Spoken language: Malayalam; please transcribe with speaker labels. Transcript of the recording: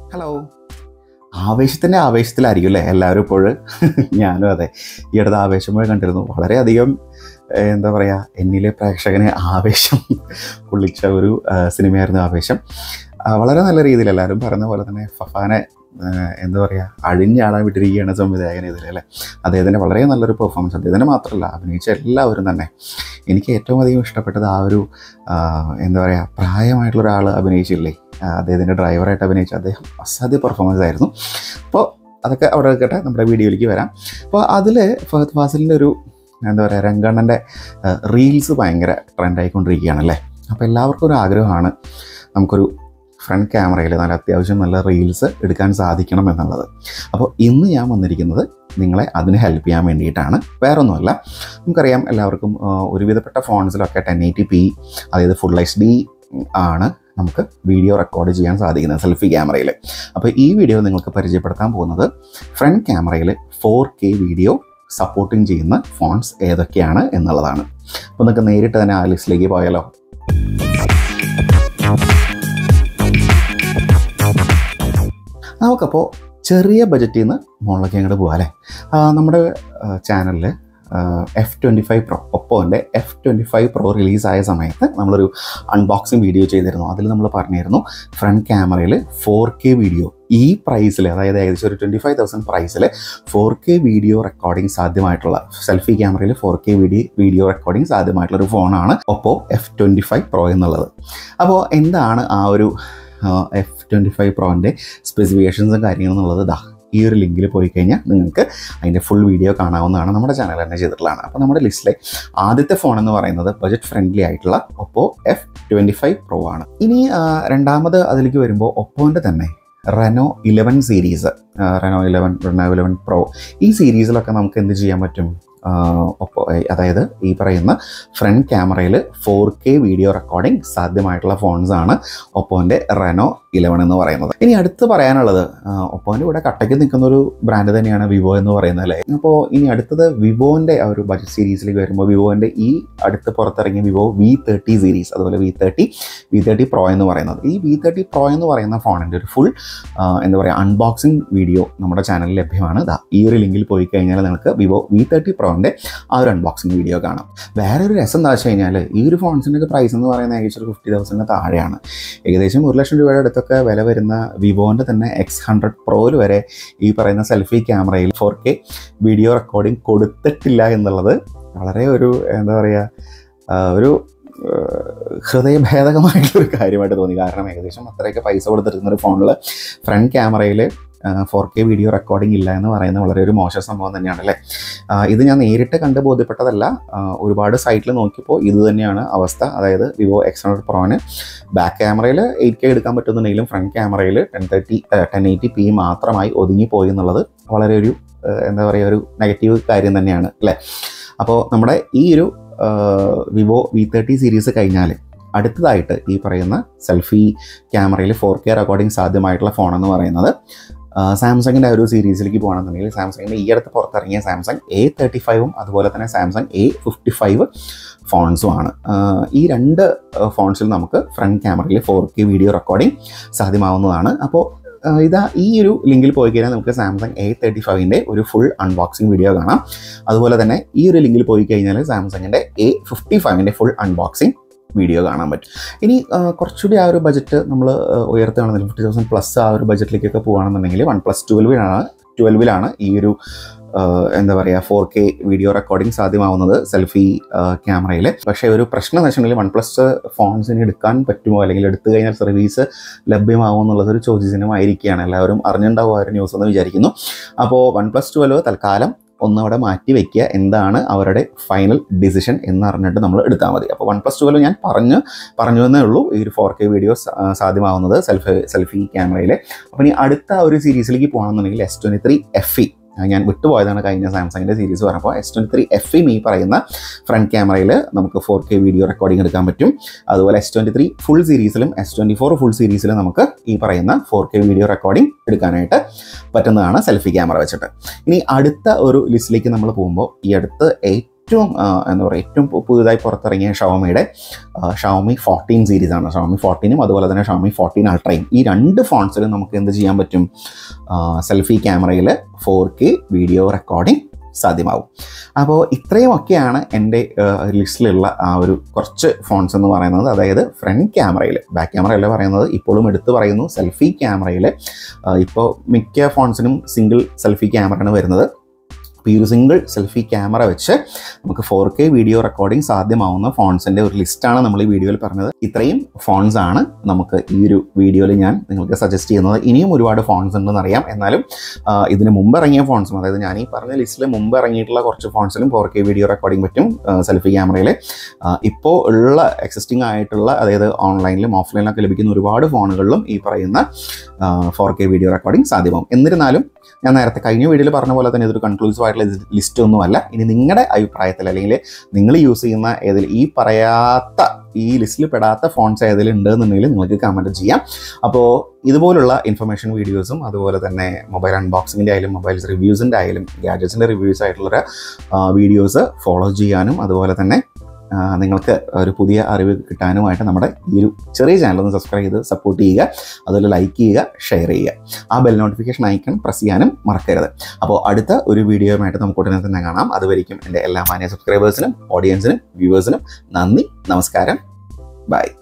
Speaker 1: ഹലോ ആവേശത്തിൻ്റെ ആവേശത്തിലായിരിക്കും അല്ലേ എല്ലാവരും ഇപ്പോൾ ഞാനും അതെ ഈ അടുത്ത ആവേശം പോയി കണ്ടിരുന്നു വളരെയധികം ഏഹ്, എന്താ പറയുക എന്നിലെ പ്രേക്ഷകനെ ആവേശം കൊള്ളിച്ച ഒരു ആ, സിനിമയായിരുന്നു ആവേശം ആ, വളരെ നല്ല രീതിയിൽ എല്ലാവരും പറയുന്ന പോലെ തന്നെ ഫഫാനെ ഏഹ്, എന്താ പറയുക അഴിഞ്ഞാടാൻ വിട്ടിരിക്കുകയാണ് സംവിധായകൻ ഇതിൽ അല്ലേ അദ്ദേഹത്തിൻ്റെ വളരെ നല്ലൊരു പെർഫോമൻസ് അദ്ദേഹത്തിന് മാത്രമല്ല അഭിനയിച്ച എല്ലാവരും തന്നെ എനിക്ക് ഏറ്റവും അധികം ഇഷ്ടപ്പെട്ടത് ആ ഒരു ആ, എന്താ പറയുക പ്രായമായിട്ടുള്ള ഒരാൾ അഭിനയിച്ചില്ലേ ആ, അദ്ദേഹത്തിൻ്റെ ഡ്രൈവറായിട്ട് അഭിനയിച്ച അദ്ദേഹം അസാധ്യ പെർഫോമൻസ് ആയിരുന്നു അപ്പോൾ അതൊക്കെ അവിടെ വെക്കട്ടെ നമ്മുടെ വീഡിയോയിലേക്ക് വരാം അപ്പോൾ അതിൽ ഫഹദ് ഫാസിലിൻ്റെ ഒരു എന്താ പറയുക രംഗണ്ണൻ്റെ റീൽസ് ഭയങ്കര ട്രെൻഡായിക്കൊണ്ടിരിക്കുകയാണല്ലേ അപ്പോൾ എല്ലാവർക്കും ഒരു ആഗ്രഹമാണ് നമുക്കൊരു ഫ്രണ്ട് ക്യാമറയിൽ നല്ല അത്യാവശ്യം നല്ല റീൽസ് എടുക്കാൻ സാധിക്കണം എന്നുള്ളത് അപ്പോൾ ഇന്ന് ഞാൻ വന്നിരിക്കുന്നത് നിങ്ങളെ അതിന് ഹെൽപ്പ് ചെയ്യാൻ വേണ്ടിയിട്ടാണ് വേറൊന്നുമല്ല നമുക്കറിയാം എല്ലാവർക്കും ആ, ഒരുവിധപ്പെട്ട ഫോൺസിലൊക്കെ ടെൻ എയ്റ്റി പി അതായത് ഫുൾ എച്ച് ഡി ആണ് നമുക്ക് വീഡിയോ റെക്കോർഡ് ചെയ്യാൻ സാധിക്കുന്നത് സെൽഫി ക്യാമറയിൽ അപ്പോൾ ഈ വീഡിയോ നിങ്ങൾക്ക് പരിചയപ്പെടുത്താൻ പോകുന്നത് ഫ്രണ്ട് ക്യാമറയിൽ ഫോർ കെ വീഡിയോ സപ്പോർട്ടിങ് ചെയ്യുന്ന ഫോൺസ് ഏതൊക്കെയാണ് എന്നുള്ളതാണ് അപ്പോൾ നിങ്ങൾക്ക് നേരിട്ട് തന്നെ ആ ലിസ്റ്റിലേക്ക് പോയാലോ നമുക്കപ്പോൾ ചെറിയ ബജറ്റിൽ നിന്ന് മുകളിലേക്ക് അങ്ങോട്ട് പോകാം അല്ലേ ആ, നമ്മുടെ ചാനലിൽ എഫ് ട്വൻറ്റി ഫൈവ് പ്രോ ഒപ്പോൻ്റെ എഫ് ട്വൻറ്റി ഫൈവ് പ്രോ റിലീസായ സമയത്ത് നമ്മളൊരു അൺബോക്സിങ് വീഡിയോ ചെയ്തിരുന്നു അതിൽ നമ്മൾ പറഞ്ഞിരുന്നു ഫ്രണ്ട് ക്യാമറയിൽ ഫോർ കെ വീഡിയോ ഈ പ്രൈസിൽ അതായത് ഏകദേശം ഒരു ട്വൻറ്റി ഫൈവ് തൗസൻഡ് പ്രൈസിൽ ഫോർ കെ വീഡിയോ റെക്കോർഡിംഗ് സാധ്യമായിട്ടുള്ള സെൽഫി ക്യാമറയിൽ four K video video recording സാധ്യമായിട്ടുള്ള ഒരു ഫോണാണ് Oppo F twenty five pro എന്നുള്ളത് അപ്പോൾ എന്താണ് ആ ഒരു എഫ് ട്വൻറ്റി ഫൈവ് പ്രോൻ്റെ സ്പെസിഫിക്കേഷൻസും കാര്യങ്ങളും എന്നുള്ളത് ദാ ഈ ഒരു ലിങ്കിൽ പോയി കഴിഞ്ഞാൽ നിങ്ങൾക്ക് അതിൻ്റെ ഫുൾ വീഡിയോ കാണാവുന്നതാണ് നമ്മുടെ ചാനൽ തന്നെ ചെയ്തിട്ടുള്ളതാണ് അപ്പോൾ നമ്മുടെ ലിസ്റ്റിലെ ആദ്യത്തെ ഫോൺ എന്ന് പറയുന്നത് ബജറ്റ് ഫ്രണ്ട്ലി ആയിട്ടുള്ള Oppo F twenty five pro ആണ് ഇനി ആ, രണ്ടാമത് അതിലേക്ക് വരുമ്പോൾ ഒപ്പോൻ്റെ തന്നെ Reno eleven series Reno eleven Reno eleven pro ഈ സീരീസിലൊക്കെ നമുക്ക് എന്ത് ചെയ്യാൻ പറ്റും ആ, ഒപ്പോ അതായത് ഈ പറയുന്ന ഫ്രണ്ട് ക്യാമറയിൽ ഫോർ കെ വീഡിയോ റെക്കോർഡിംഗ് സാധ്യമായിട്ടുള്ള ഫോൺസ് ആണ് ഒപ്പോൻ്റെ റെനോ ഇലവൻ എന്ന് പറയുന്നത് ഇനി അടുത്ത് പറയാനുള്ളത് ഒപ്പോൻ്റെ കൂടെ കട്ടയ്ക്ക് നിൽക്കുന്ന ഒരു ബ്രാൻഡ് തന്നെയാണ് വിവോ എന്ന് പറയുന്നത് അല്ലേ അപ്പോൾ ഇനി അടുത്തത് വിവോൻ്റെ ആ ഒരു ബജറ്റ് സീരീസിലേക്ക് വരുമ്പോൾ വിവോൻ്റെ ഈ അടുത്ത് പുറത്തിറങ്ങിയ വിവോ വി തേർട്ടി സീരീസ് അതുപോലെ V thirty V thirty pro എന്ന് പറയുന്നത് ഈ വി തേർട്ടി പ്രോ എന്ന് പറയുന്ന ഫോണിൻ്റെ ഒരു ഫുൾ എന്താ പറയുക അൺബോക്സിംഗ് വീഡിയോ നമ്മുടെ ചാനലിൽ ലഭ്യമാണ് ദാ ഈ ഒരു ലിങ്കിൽ പോയി കഴിഞ്ഞാൽ നിങ്ങൾക്ക് വിവോ വി തേർട്ടി പ്രോൻ്റെ ആ ഒരു അൺബോക്സിംഗ് വീഡിയോ കാണാം വേറെ ഒരു രസം എന്താ വെച്ച് കഴിഞ്ഞാൽ ഈ ഒരു ഫോൺസിൻ്റെ ഒക്കെ പ്രൈസ് എന്ന് പറയുന്നത് ഏകദേശം ഒരു ഫിഫ്റ്റി തൗസൻഡിന് താഴെയാണ് ഏകദേശം ഒരു ലക്ഷം രൂപയുടെ അടുത്തൊക്കെ വില വരുന്ന വിവോൻ്റെ തന്നെ എക്സ് ഹൺഡ്രഡ് പ്രോയിൽ വരെ ഈ പറയുന്ന സെൽഫി ക്യാമറയിൽ ഫോർ കെ വീഡിയോ റെക്കോർഡിംഗ് കൊടുത്തിട്ടില്ല എന്നുള്ളത് വളരെ ഒരു എന്താ പറയുക ആ, ഒരു ആ, ഹൃദയഭേദകമായിട്ടുള്ള ഒരു കാര്യമായിട്ട് തോന്നി കാരണം ഏകദേശം അത്രയൊക്കെ പൈസ കൊടുത്തിരിക്കുന്ന ഒരു ഫോണിൽ ഫ്രണ്ട് ക്യാമറയിൽ ഫോർ കെ വീഡിയോ റെക്കോർഡിംഗ് ഇല്ല എന്ന് പറയുന്നത് വളരെ ഒരു മോശം സംഭവം തന്നെയാണ് അല്ലേ ആ, ഇത് ഞാൻ നേരിട്ട് കണ്ട് ബോധ്യപ്പെട്ടതല്ല ആ, ഒരുപാട് സൈറ്റിൽ നോക്കിയപ്പോൾ ഇത് തന്നെയാണ് അവസ്ഥ അതായത് വിവോ എക്സ് ഹൺഡ്രഡ് പ്രോന് ബാക്ക് ക്യാമറയിൽ എയ്റ്റ് കെ എടുക്കാൻ പറ്റുന്നുണ്ടെങ്കിലും ഫ്രണ്ട് ക്യാമറയിൽ ten thirty ten eighty P മാത്രമായി ഒതുങ്ങിപ്പോയി എന്നുള്ളത് വളരെ ഒരു ആ, എന്താ പറയുക ഒരു നെഗറ്റീവ് കാര്യം തന്നെയാണ് അല്ലേ അപ്പോൾ നമ്മുടെ ഈ ഒരു വിവോ വി തേർട്ടി സീരീസ് കഴിഞ്ഞാൽ അടുത്തതായിട്ട് ഈ പറയുന്ന സെൽഫി ക്യാമറയിൽ ഫോർ കെ റെക്കോർഡിംഗ് സാധ്യമായിട്ടുള്ള ഫോൺ എന്ന് പറയുന്നത് സാംസങ്ങിൻ്റെ ആ ഒരു സീരീസിലേക്ക് പോകുകയാണെന്നുണ്ടെങ്കിൽ സാംസങ്ങിൻ്റെ ഈ അടുത്ത് പുറത്തിറങ്ങിയ സാംസങ് എ തേർട്ടി ഫൈവും അതുപോലെ തന്നെ സാംസങ് എ ഫിഫ്റ്റി ഫൈവ് ഫോൺസും ആണ് ആ, ഈ രണ്ട് ഫോൺസിൽ നമുക്ക് ഫ്രണ്ട് ക്യാമറയിൽ ഫോർ കെ വീഡിയോ റെക്കോർഡിംഗ് സാധ്യമാവുന്നതാണ് അപ്പോൾ ആ, ഇതാ ഈ ഒരു ലിങ്കിൽ പോയി കഴിഞ്ഞാൽ നമുക്ക് സാംസങ് എ തേർട്ടി ഫൈവിൻ്റെ ഒരു ഫുൾ അൺബോക്സിംഗ് വീഡിയോ കാണാം അതുപോലെ തന്നെ ഈ ഒരു ലിങ്കിൽ പോയി കഴിഞ്ഞാൽ സാംസങ്ങിൻ്റെ എ ഫിഫ്റ്റി ഫൈവിൻ്റെ ഫുൾ അൺബോക്സിംഗ് വീഡിയോ കാണാൻ പറ്റും ഇനി ആ, കുറച്ചുകൂടി ആ ഒരു ബജറ്റ് നമ്മൾ ഉയർത്തുകയാണെന്നുണ്ടെങ്കിൽ ഫിഫ്റ്റി തൗസൻഡ് പ്ലസ് ആ ഒരു ബജറ്റിലേക്കൊക്കെ പോകുകയാണെന്നുണ്ടെങ്കിൽ വൺ പ്ലസ് ട്വൽവിലാണ് ട്വൽവിലാണ് ഈ ഒരു ആ, എന്താ പറയുക ഫോർ കെ വീഡിയോ റെക്കോർഡിംഗ് സാധ്യമാവുന്നത് സെൽഫി ക്യാമറയിൽ പക്ഷേ ഒരു പ്രശ്നം എന്ന് വെച്ചിട്ടുണ്ടെങ്കിൽ വൺ പ്ലസ് ഫോൺസിന് എടുക്കാൻ പറ്റുമോ അല്ലെങ്കിൽ എടുത്തു കഴിഞ്ഞാൽ സർവീസ് ലഭ്യമാവുമോ എന്നുള്ളത് ഒരു ചോദ്യചിഹ്നമായിരിക്കുകയാണ് എല്ലാവരും അറിഞ്ഞിട്ടുണ്ടാവും ആ ഒരു ന്യൂസ് എന്ന് വിചാരിക്കുന്നു അപ്പോൾ വൺ പ്ലസ് ട്വൽവ് തൽക്കാലം ഒന്ന് അവിടെ മാറ്റി വെക്കുക എന്താണ് അവരുടെ ഫൈനൽ ഡിസിഷൻ എന്ന് അറിഞ്ഞിട്ട് നമ്മൾ എടുത്താൽ മതി അപ്പോൾ വൺ പ്ലസ് ട്വൽവ് ഞാൻ പറഞ്ഞു പറഞ്ഞു എന്നേ ഉള്ളൂ ഈ ഒരു ഫോർ കെ വീഡിയോ സാധ്യമാവുന്നത് സെൽഫി സെൽഫി ക്യാമറയിൽ അപ്പോൾ ഇനി അടുത്ത ഒരു സീരീസിലേക്ക് പോകണമെന്നുണ്ടെങ്കിൽ S twenty three F E ഞാൻ വിട്ടുപോയതാണ് കഴിഞ്ഞ സാംസങ്ങിൻ്റെ സീരീസ് പറഞ്ഞപ്പോൾ എസ് ട്വൻറ്റി ത്രീ എഫ് ഇം ഈ പറയുന്ന ഫ്രണ്ട് ക്യാമറയിൽ നമുക്ക് ഫോർ കെ വീഡിയോ റെക്കോർഡിംഗ് എടുക്കാൻ പറ്റും അതുപോലെ എസ് ട്വൻറ്റി ത്രീ ഫുൾ സീരീസിലും എസ് ട്വൻറ്റി ഫോർ ഫുൾ സീരീസിലും നമുക്ക് ഈ പറയുന്ന ഫോർ കെ വീഡിയോ റെക്കോർഡിംഗ് എടുക്കാനായിട്ട് പറ്റുന്നതാണ് സെൽഫി ക്യാമറ വെച്ചിട്ട് ഇനി അടുത്ത ഒരു ലിസ്റ്റിലേക്ക് നമ്മൾ പോകുമ്പോൾ ഈ അടുത്ത് ഏറ്റവും ആ, എന്താ പറയുക ഏറ്റവും പു- പുതുതായി പുറത്തിറങ്ങിയ ഷവമിയുടെ ഷവമി ഫോർട്ടീൻ സീരീസാണ് ഷവമി ഫോർട്ടീനും അതുപോലെ തന്നെ ഷവമി ഫോർട്ടീൻ അൾട്രയും ഈ രണ്ട് ഫോൺസിലും നമുക്ക് എന്ത് ചെയ്യാൻ പറ്റും സെൽഫി ക്യാമറയിൽ ഫോർ കെ വീഡിയോ റെക്കോർഡിംഗ് സാധ്യമാവും അപ്പോൾ ഇത്രയുമൊക്കെയാണ് എൻ്റെ ലിസ്റ്റിലുള്ള ആ ഒരു കുറച്ച് ഫോൺസ് എന്ന് പറയുന്നത് അതായത് ഫ്രണ്ട് ക്യാമറയിൽ ബാക്ക് ക്യാമറ അല്ല പറയുന്നത് ഇപ്പോഴും എടുത്തു പറയുന്നു സെൽഫി ക്യാമറയിൽ ഇപ്പോൾ മിക്ക ഫോൺസിനും സിംഗിൾ സെൽഫി ക്യാമറയാണ് വരുന്നത് അപ്പോൾ ഈ ഒരു സിംഗിൾ സെൽഫി ക്യാമറ വെച്ച് നമുക്ക് ഫോർ കെ വീഡിയോ റെക്കോർഡിംഗ് സാധ്യമാവുന്ന ഫോൺസിൻ്റെ ഒരു ലിസ്റ്റാണ് നമ്മൾ ഈ വീഡിയോയിൽ പറഞ്ഞത് ഇത്രയും ഫോൺസ് ആണ് നമുക്ക് ഈ ഒരു വീഡിയോയിൽ ഞാൻ നിങ്ങൾക്ക് സജസ്റ്റ് ചെയ്യുന്നത് ഇനിയും ഒരുപാട് ഫോൺസ് ഉണ്ടെന്ന് അറിയാം എന്നാലും ആ, ഇതിന് മുമ്പ് ഇറങ്ങിയ ഫോൺസും അതായത് ഞാൻ ഈ പറഞ്ഞ ലിസ്റ്റിൽ മുമ്പ് ഇറങ്ങിയിട്ടുള്ള കുറച്ച് ഫോൺസിലും ഫോർ കെ വീഡിയോ റെക്കോർഡിംഗ് പറ്റും സെൽഫി ക്യാമറയിൽ ഇപ്പോൾ ഉള്ള എക്സിസ്റ്റിംഗ് ആയിട്ടുള്ള അതായത് ഓൺലൈനിലും ഓഫ്ലൈനിലൊക്കെ ലഭിക്കുന്ന ഒരുപാട് ഫോണുകളിലും ഈ പറയുന്ന ഫോർ കെ വീഡിയോ റെക്കോർഡിംഗ് സാധ്യമാവും എന്നിരുന്നാലും ഞാൻ നേരത്തെ കഴിഞ്ഞ വീഡിയോയിൽ പറഞ്ഞ പോലെ തന്നെ ഇതൊരു കൺക്ലൂസീവ് ആയിട്ടുള്ള ലിസ്റ്റ് ഒന്നുമല്ല ഇനി നിങ്ങളുടെ അഭിപ്രായത്തിൽ അല്ലെങ്കിൽ നിങ്ങൾ യൂസ് ചെയ്യുന്ന ഏതിൽ ഈ പറയാത്ത ഈ ലിസ്റ്റിൽ പെടാത്ത ഫോൺസ് ഏതെങ്കിലും ഉണ്ടെന്നുണ്ടെങ്കിൽ നിങ്ങൾക്ക് കമൻറ്റ് ചെയ്യാം അപ്പോൾ ഇതുപോലുള്ള ഇൻഫർമേഷൻ വീഡിയോസും അതുപോലെ തന്നെ മൊബൈൽ അൺബോക്സിങ്ങിൻ്റെ ആയാലും മൊബൈൽ റിവ്യൂസിൻ്റെ ആയാലും ഗാഡ്ജറ്റ്സിൻ്റെ റിവ്യൂസ് ആയിട്ടുള്ള വീഡിയോസ് ഫോളോ ചെയ്യാനും അതുപോലെ തന്നെ ആ, നിങ്ങൾക്ക് ഒരു പുതിയ അറിവ് കിട്ടാനുമായിട്ട് നമ്മുടെ ഈ ഒരു ചെറിയ ചാനൽ ഒന്ന് സബ്സ്ക്രൈബ് ചെയ്ത് സപ്പോർട്ട് ചെയ്യുക അതുപോലെ ലൈക്ക് ചെയ്യുക ഷെയർ ചെയ്യുക ആ ബെൽ നോട്ടിഫിക്കേഷൻ ഐക്കൺ പ്രസ് ചെയ്യാനും മറക്കരുത് അപ്പോൾ അടുത്ത ഒരു വീഡിയോയുമായിട്ട് നമുക്ക് ഉടനെ തന്നെ കാണാം അതുവരെയും എൻ്റെ എല്ലാ മാന്യ സബ്സ്ക്രൈബേഴ്സിനും ഓഡിയൻസിനും വ്യൂവേഴ്സിനും നന്ദി നമസ്കാരം ബൈ